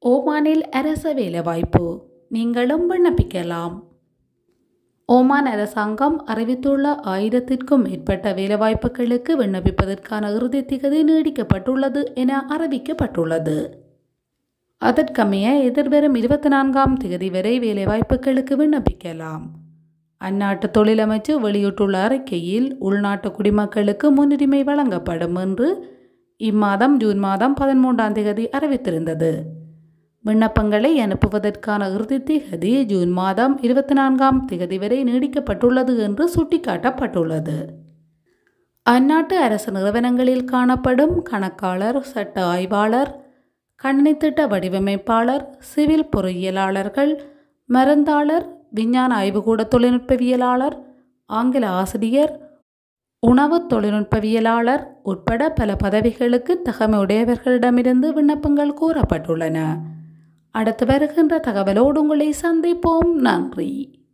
ஓமானில் அரச வேலைவாய்ப்பு நீங்களும் விண்ணப்பிக்கலாம் ஓமான் அரசாங்கம் அறிவித்துள்ள ஆயிரத்திற்கும் மேற்பட்ட வேலைவாய்ப்புகளுக்கு விண்ணப்பிப்பதற்கான இறுதி திகதி நீடிக்கப்பட்டுள்ளது என அறிவிக்கப்பட்டுள்ளது அதற்கமைய எதிர்வரும் இருபத்தி நான்காம் தேதி வரை வேலைவாய்ப்புகளுக்கு விண்ணப்பிக்கலாம் அந்நாட்டு தொழிலமைச்சு வெளியிட்டுள்ள அறிக்கையில் உள்நாட்டு குடிமக்களுக்கு முன்னுரிமை வழங்கப்படும் என்று இம்மாதம் ஜூன் மாதம் பதிமூன்றாம் தேதி அறிவித்திருந்தது விண்ணப்பங்களை அனுப்புவதற்கான இறுதி திகதி ஜூன் மாதம் இருபத்தி நான்காம் திகதி வரை நீடிக்கப்பட்டுள்ளது என்று சுட்டிக்காட்டப்பட்டுள்ளது அந்நாட்டு அரசு நிறுவனங்களில் காணப்படும் கணக்காளர் சட்ட ஆய்வாளர் கணினித்திட்ட வடிவமைப்பாளர் சிவில் பொறியியலாளர்கள் மருந்தாளர் விஞ்ஞான ஆய்வுகூட தொழில்நுட்பவியலாளர் ஆங்கில ஆசிரியர் உணவு தொழில்நுட்பவியலாளர் உட்பட பல பதவிகளுக்கு தகமையுடையவர்களிடமிருந்து விண்ணப்பங்கள் கூறப்பட்டுள்ளன அடுத்து வருகின்ற தகவலோடு உங்களை சந்திப்போம் நன்றி